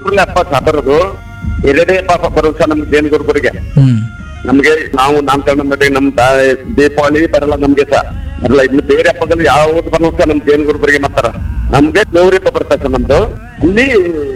April ಹಬ್ಬ ಬರೋದು ಎರಡೇ ಪಾಪ ಬರೋದು ಸರ್ ನಮ್ಗೆ ಜೇನುಗುರುಬರಿಗೆ ಹ್ಮ್ ನಮ್ಗೆ ನಾವು ನಾಮಕರಣ ಮಾಡಿ ನಮ್ ತಾ- ದೀಪಾವಳಿ ಬರಲ್ಲ ನಮ್ಗೆ ಸಹ ಬರಲ್ಲ ಇನ್ನು ಬೇರೆ ಹಬ್ಬದಲ್ಲಿ ಯಾವ್ದು ಬರೋದು ಸರ್ ನಮ್ ಜೇನುಗುರುಬರಿಗೆ ಮಾಡ್ತಾರ ನಮ್ಗೆ ಗೌರಿ ಹಬ್ಬ ಬರ್ತದೆ ಸರ್ ನಮ್ದು ಅಲ್ಲಿ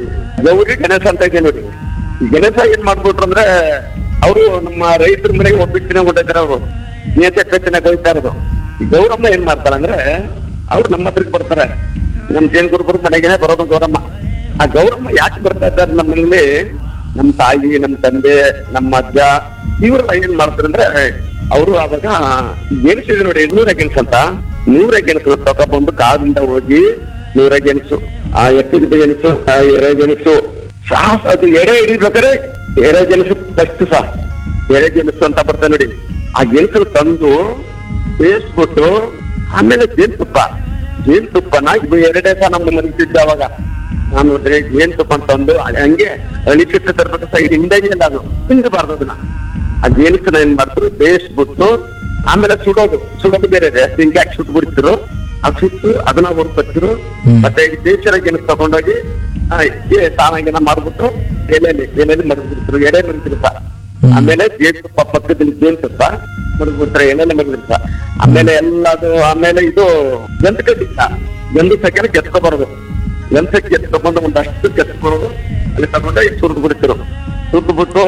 ಗೌರಿ ಗಣೇಶ ಅಂತ ಇದೆ ನೋಡಿ ಈ ಗಣೇಶ ಏನ್ ಮಾಡ್ಬಿಟ್ರು ಅಂದ್ರೆ ಅವರು ನಮ್ಮ ರೈತರ ಮನೆಗೆ ಒಬ್ಬಿಟ್ಟಿನ ಕೊಟ್ಟಿದ್ದಾರೆ ಅವರು ನೇತೆ ಪೆಚ್ಚಿನ ಕೊಯ್ತಾ ಇರೋದು ಈ ಗೌರಮ್ಮ ಏನ್ ಮಾಡ್ತಾರೆ ಅಂದ್ರೆ ಅವ್ರು ನಮ್ಮ ಹತ್ರಕ್ಕೆ ಬರ್ತಾರೆ ನಮ್ ಜೇನುಗುರುಬರ ಮನೆಗೆ ಬರೋದು ಗೌರಮ್ಮ ಆ ಗೌರಮ್ಮ ಯಾಕೆ ಬರ್ತಾ ಇದ್ದಾರೆ ನಮ್ಮಲ್ಲಿ ನಮ್ ತಾಯಿ ನಮ್ ತಂದೆ ನಮ್ಮ ಅಜ್ಜ ಇವ್ರೆಲ್ಲ ಏನ್ ಮಾಡ್ತಾರೆ ಅಂದ್ರೆ ಅವರು ಅವಾಗ ಗೆಣಸಿದೆ ನೋಡಿ ನೂರ ಗೆಣಸು ಅಂತ ನೂರ ಗೆಣಸು ತಗೊಬಂದು ಕಾದಿಂದ ಹೋಗಿ ನೂರ ಗೆಣಸು ಆ ಎತ್ತಿದ ಗೆಣಸು ಆ ಎರೆ ಗೆಣಸು ಸಾಹಸ ಅದು ಎಡೆ ಹಿಡಿಬೇಕಾದ್ರೆ ಎರೆ ಗೆಣಸು ಫಸ್ಟ್ ಸಹ ಎರೆ ಗೆಣಸು ಅಂತ ಬರ್ತದೆ ನೋಡಿ ಆ ಗೆಣಸು ತಂದು ಬೇಯಿಸ್ಬಿಟ್ಟು ಆಮೇಲೆ ಜೇನುತುಪ್ಪ ಜೇನುತುಪ್ಪನ ಇದು ಎರಡೇ ಸಹ ನಮ್ಮ ಮನಸ್ಸಿದ್ದ ಅವಾಗ ನಾನು ನೋಡಿದ್ರೆ ಜೇನುತುಪ್ಪ ಅಂತಂದು ಹಂಗೆ ಅಳಿಸಿಟ್ಟು ತರ್ಬೇಕು ಸೈಡ್ ಹಿಂದೆ ಇಲ್ಲ ಅದು ತಿಂದಬಾರ್ದು ಅದನ್ನ ಆ ಜೇನುತನ ಏನ್ ಮಾಡ್ತಾರೆ ಬೇಯಿಸ್ಬಿಟ್ಟು ಆಮೇಲೆ ಸುಡೋದು ಸುಡೋದು ಬೇರೆ ಇದೆ ಹಿಂಗೆ ಹಾಕಿ ಸುಟ್ಟು ಬಿಡ್ತಿರು ಆ ಸುಟ್ಟು ಅದನ್ನ ಹುರ್ಕೊತಿರು ಹ್ಮ್. ಮತ್ತೆ ಈ ದೇಶರ ಗೆಣಸು ತಗೊಂಡೋಗಿ ಆ, ಏ ತಾನಾಗಿನ ಮಾಡ್ಬಿಟ್ಟು ಎಲೆಯಲ್ಲಿ ಎಲೆಯಲ್ಲಿ ಮಡಗ್ಬಿಡ್ತಿರು ಎಲೆ ಮರಿತಿರು ಸಹ ಹ್ಮ್. ಆಮೇಲೆ ಜೇನುತುಪ್ಪ ಪಕ್ಕದಲ್ಲಿ ಜೇನುತುಪ್ಪ ಮಡಗ್ಬಿಡ್ತಾರೆ ಎಲೆಯಲ್ಲಿ ಮಡಗಿರ್ತ ಆಮೇಲೆ ಎಲ್ಲದು ಆಮೇಲೆ ಇದು ಗಂಟು ಕಟ್ಟಿಲ್ಲ ಗಂಡು ಸೆಕೆಂಡ್ ಕೆತ್ಕೊಬಾರದು ಗಂಟಕ್ಕೆ ಕೆತ್ಕೊಂಡ್ಬಂದು ಒಂದಷ್ಟು ಕೆತ್ಕೊಳ್ಳೋದು ಅಲ್ಲಿ ತಗೊಂಡು ಇಲ್ಲಿ ಸುರಿದು ಬಿಡ್ತಿರು ಸುರಿದು ಬಿಟ್ಟು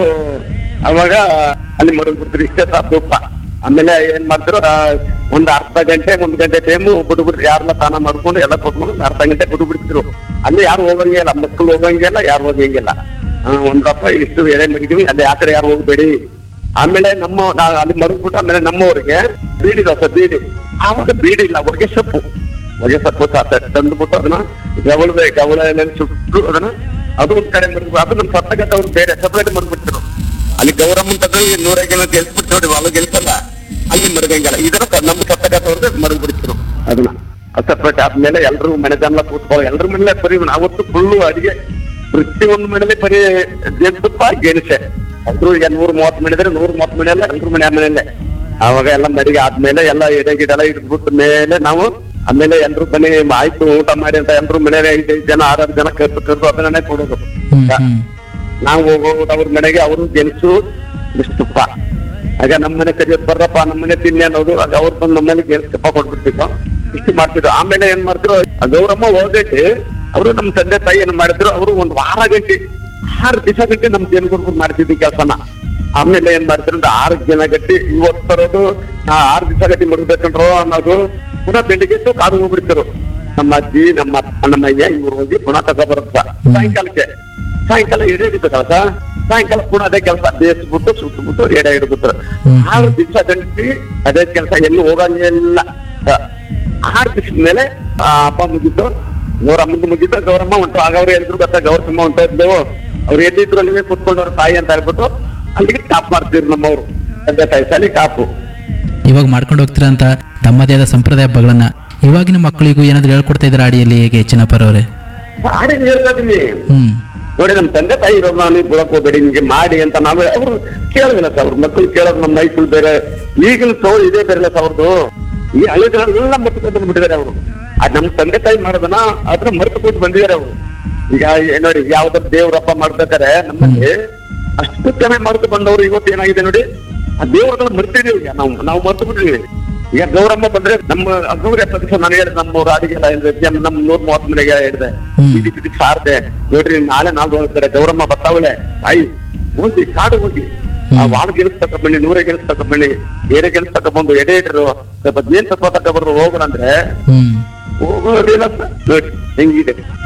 ಅವಾಗ ಅಲ್ಲಿ ಮಡಗ್ ಬಿಡ್ತಿರು ಇಷ್ಟೇ ಸಹ ತುಪ್ಪ ಆಮೇಲೆ ಏನ್ ಮಾಡ್ತಿರು ಆ, ಒಂದ್ ಅರ್ಧ ಗಂಟೆ ಒಂದ್ ಗಂಟೆ ಟೈಮು ಬಿಟ್ಬಿಟ್ರು ಯಾರೆಲ್ಲ ಸ್ನಾನ ಮಾಡ್ಕೊಂಡು ಎಲ್ಲ ಕೊಟ್ಕೊಂಡು ಒಂದ್ ಅರ್ಧ ಗಂಟೆ ಬಿಟ್ಟು ಬಿಡ್ತಿರು ಅಲ್ಲಿ ಯಾರು ಹೋಗಂಗೆ ಇಲ್ಲ ಮಕ್ಕಳು ಹೋಗಂಗೆ ಇಲ್ಲ ಯಾರು ಹೋಗಂಗಿಲ್ಲ ಆ, ಒಂದಪ್ಪ ಇಷ್ಟು ಎಳೆ ಮಡಿದೀವಿ ಅಲ್ಲಿ ಆ ಕಡೆ ಯಾರು ಹೋಗ್ಬೇಡಿ ಆಮೇಲೆ ನಮ್ಮ ನಾ- ಅಲ್ಲಿ ಮರುಗ್ಬಿಟ್ಟು ಆಮೇಲೆ ನಮ್ಮವರಿಗೆ ಬೀಡಿ ದೋಸೆ ಬೀಡಿ ಆವಾಗ ಬೀಡಿ ಇಲ್ಲ ಹೊಗೆ ಸೊಪ್ಪು ಹೊಗೆ ಸೊಪ್ಪು ತ- ತಂದ್ಬಿಟ್ಟು ಅದನ್ನ ಗವಳದ ಗವಳ ಎಲೆಯಲ್ಲಿ ಸುಟ್ಟು ಅದನ್ನ ಅದು ಒಂದ್ ಕಡೆ ಮರುಗು ಅದು ನಮ್ಮ ಸತ್ತಗತ್ತ ಅವ್ರು ಬೇರೆ ಸಪ್ರೇಟ್ ಮರ್ಬಿಡ್ತಿರು ಅಲ್ಲಿ ಗೌರಮ್ಮ ಅಂತಂದ್ರೆ ನೂರ ಗೆಲ್ಲ ಗೆಲ್ಸ್ಬಿಟ್ಟು ನೋಡಿ ಅಲ್ಲ ಗೆಲ್ಸಲ್ಲ ಅಲ್ಲಿ ಮರುಗಂಗಿಲ್ಲ ಇದರ ಕ- ನಮ್ಮ ಸತ್ತಗತ್ತ ಅವ್ರಿಗೆ ಮರುಗ್ಬಿಡ್ತಿರು ಅದನ್ನ ಸಪ್ರೇಟ್ ಆದ್ಮೇಲೆ ಎಲ್ರು ಮನೆ ಜನ ಕೂತ್ಕೊಳ್ಳೋ ಎಲ್ರ ಮನೇಲೆ ಬರೀ ಅವತ್ತು ಫುಲ್ಲು ಅಡಿಗೆ ಪ್ರತಿಯೊಂದು ಮನೇಲಿ ಬರೀ ಜೇನುತುಪ್ಪ ಗೆಣಸೆ ಎಲ್ರು ಈಗ ನೂರ್ ಮೂವತ್ ಮನೆ ಇದ್ರೆ ನೂರ್ ಮೂವತ್ ಮನೆ ಅಲ್ಲ ಎಲ್ರು ಮನೆ ಮನೆಯಲ್ಲೇ ಅವಾಗ ಎಲ್ಲ ಮರಿಗೆ ಆದ್ಮೇಲೆ ಎಲ್ಲ ಎಡೆ ಗಿಡ ಎಲ್ಲ ಇಟ್ಬಿಟ್ಟ ಮೇಲೆ ನಾವು ಆಮೇಲೆ ಎಲ್ರು ಮನೆ ಆಯ್ತು ಊಟ ಮಾಡಿ ಅಂತ ಎಲ್ರು ಮನೆಗೆ ಐದೈದು ಜನ ಆರಾರು ಜನ ಕರ್ದು ಕರ್ದು ಅದನ್ನೇ ಕೊಡೋದು ಹ್ಮ್ ಹ್ಮ್ ನಾವು ಹೋಗೋದು ಅವ್ರ ಮನೆಗೆ ಅವರು ಗೆಣಸು ಇಷ್ಟು ತುಪ್ಪ ಆಗ ನಮ್ಮ ಮನೆ ಕರಿಯೋದು ಬರ್ರಪ್ಪ ನಮ್ಮ ಮನೆ ತಿನ್ನಿ ಅನ್ನೋದು ಆಗ ಅವ್ರು ಬಂದು ನಮ್ಮ ಮನೆಗೆ ಗೆಣಸು ತುಪ್ಪ ಕೊಟ್ಬಿಡ್ತಿದ್ರು ಇಷ್ಟು ಮಾಡ್ತಿದ್ರು ಆಮೇಲೆ ಏನ್ ಮಾಡ್ತಿದ್ರು ಆ ಗೌರಮ್ಮ ಹೋಗೈತಿ ಅವರು ನಮ್ಮ ತಂದೆ ತಾಯಿ ಏನ್ ಮಾಡಿದ್ರು ಅವರು ಒಂದ್ ವಾರ ಗಂಟೆ ಆರು ದಿವಸ ಗಂಟೆ ನಮ್ ಜೇನುಗುರ್ಗು ಮಾಡ್ತಿದ್ವಿ ಕೆಲಸನ ಆಮೇಲೆ ಏನ್ ಮಾಡ್ತಾರೆ ಅಂದ್ರೆ ಆರು ಜನ ಗಟ್ಟಿ ಇವತ್ತು ತರೋದು ನಾ ಆರು ದಿವಸ ಗಟ್ಟಿ ಮಡಗ್ಬೇಕಂಡ್ರು ಅನ್ನೋದು ಪುನಃ ಬೆಳಿಗ್ಗೆ ಎದ್ದು ಕಾದು ಹೋಗ್ಬಿಡ್ತಿರು ನಮ್ಮ ಅಜ್ಜಿ ನಮ್ಮ ಅಪ್ಪ, ನಮ್ಮ ಅಯ್ಯ ಇವ್ರು ಹೋಗಿ ಪುನಃ ತಗೊಬರುತ್ತ ಸಾಯಂಕಾಲಕ್ಕೆ ಸಾಯಂಕಾಲ ಎಡೆ ಹಿಡಿಬೇಕಲ್ಲ ಸರ್ ಸಾಯಂಕಾಲ ಪುನಃ ಅದೇ ಕೆಲಸ ಬೇಯಿಸ್ಬಿಟ್ಟು ಸುಟ್ಬಿಟ್ಟು ಎಡೆ ಹಿಡಿಬಿಟ್ರು ಹ್ಮ್. ಆರು ದಿವಸ ಗಂಟಿ ಅದೇ ಕೆಲಸ ಎಲ್ಲೂ ಹೋಗಂಗಿಲ್ಲ ಸ- ಆರು ದಿವಸದ ಮೇಲೆ ಆ ಹಬ್ಬ ಮುಗಿತು ಗೌರಮ್ಮಂದು ಮುಗಿತು ಗೌರಮ್ಮ ಉಂಟು ಆಗ ಅವ್ರು ಹೇಳಿದ್ರು ಗೊತ್ತಾ ಗೌರಮ್ಮ ಉಂಟ ಇದ್ದವು ಅವ್ರು ಎಲ್ಲಿದ್ರು ಅಲ್ಲಿಗೆ ಕೂತ್ಕೊಂಡವ್ರ ತಾಯಿ ಅಂತ ಹೇಳ್ಬಿಟ್ಟು ಅಲ್ಲಿಗೆ ಕಾಪ್ ಮಾಡ್ತಿದ್ರು ನಮ್ಮವ್ರು ತಂದೆ ತಾಯಿ ಸಾಲಿ ಕಾಪು ಇವಾಗ ಮಾಡ್ಕೊಂಡು ಹೋಗ್ತೀರಾ ಅಂತ ತಮ್ಮದೇ ಆದ ಸಂಪ್ರದಾಯ ಹಬ್ಬಗಳನ್ನ ಇವಾಗಿನ ಮಕ್ಕಳಿಗೂ ಏನಾದ್ರು ಹೇಳ್ಕೊಡ್ತಾ ಇದ್ದಾರೆ ಆಡಿಯಲ್ಲಿ ಹೇಗೆ ಚಿನ್ನಪ್ಪರವ್ರೆ ಆಡಿ ಹೇಳ್ತೀನಿ ಹ್ಮ್ ನೋಡಿ ನಮ್ ತಂದೆ ತಾಯಿ ಇರೋದು ನಾನು ಬಿಡಕ್ ಹೋಗ್ಬೇಡಿ ನಿಮ್ಗೆ ಮಾಡಿ ಅಂತ ನಾವೇ ಅವ್ರು ಕೇಳೋದಿಲ್ಲ ಸರ್ ಅವ್ರ ಮಕ್ಕಳು ಕೇಳೋದು ನಮ್ಮ ಮೈಸೂರು ಬೇರೆ ಈಗಿನ ತೋ ಇದೇ ಬೇರೆ ಸರ್ ಅವ್ರದ್ದು ಈ ಹಳ್ಳಿಗಳೆಲ್ಲ ಮರ್ತು ಬಿಟ್ಟಿದ್ದಾರೆ ಅವರು ಅದ್ ನಮ್ ತಂದೆ ತಾಯಿ ಮಾಡೋದನ್ನ ಅದ್ರ ಮರ್ತು ಕೊಟ್ಟು ಬಂದಿದ್ದಾರೆ ಅವರು ಈಗ ಏ- ನೋಡಿ ಯಾವ್ದಾದ್ರು ದೇವ್ರ ಹಬ್ಬ ಮಾಡ್ಬೇಕಾರೆ ನಮ್ಮಲ್ಲಿ ಅಷ್ಟು ಕಮ್ಮಿ ಮರೆತು ಬಂದವರು ಇವತ್ತು ಏನಾಗಿದೆ ನೋಡಿ ಆ ದೇವರುಗಳನ್ನ ಮರ್ತಿದೀವಿ ಈಗ ನಾವು ನಾವು ಮರ್ತು ಬಿಟ್ಟಿದೀವಿ ಈಗ ಗೌರಮ್ಮ ಬಂದ್ರೆ ನಮ್ಮ ಗೌರಿ ಹಬ್ಬದ ದಿವಸ ನಾನು ಹೇಳಿದೆ ನಮ್ಮ ಅಡಿಗೆಲ್ಲ ಹೇಳಿದೆ ನಮ್ ನೂರ್ ಮೂವತ್ ಮನೆಗೆ ಹೇಳಿದೆ ಹ್ಮ್. ಇದಕ್ಕೆ ಇದಕ್ಕೆ ಸಾರ್ದೆ ನೋಡ್ರಿ ನಾಳೆ ನಾಲ್ಕು ಹೋಗ್ತಾರೆ ಗೌರಮ್ಮ ಬರ್ತಾವಳೆ ಆಯ್ ಹೋಗಿ ಕಾಡು ಹೋಗಿ ಆ ವಾಳ ಗೆಲ್ಸ್ ತಕೊಂಡ್ಬನ್ನಿ ನೂರೇ ಗೆಲ್ಸ್ ತಕೊಂಡ್ಬನ್ನಿ ಬೇರೆ ಗೆಲ್ಸ್ ತಕೊಂಡ್ಬಂದು ಎಡೆ ಇಟ್ರು ಸ್ವಲ್ಪ ಜೇನ್ ತತ್ವ ತಕೊಂಡ್ಬರ್ರು ಹೋಗೋಣ ಅಂದ್ರೆ ಹ್ಮ್ ಹೋಗೋದಿಲ್ಲ ಸರ್. ನೋಡಿ ಹೆಂಗಿದೆ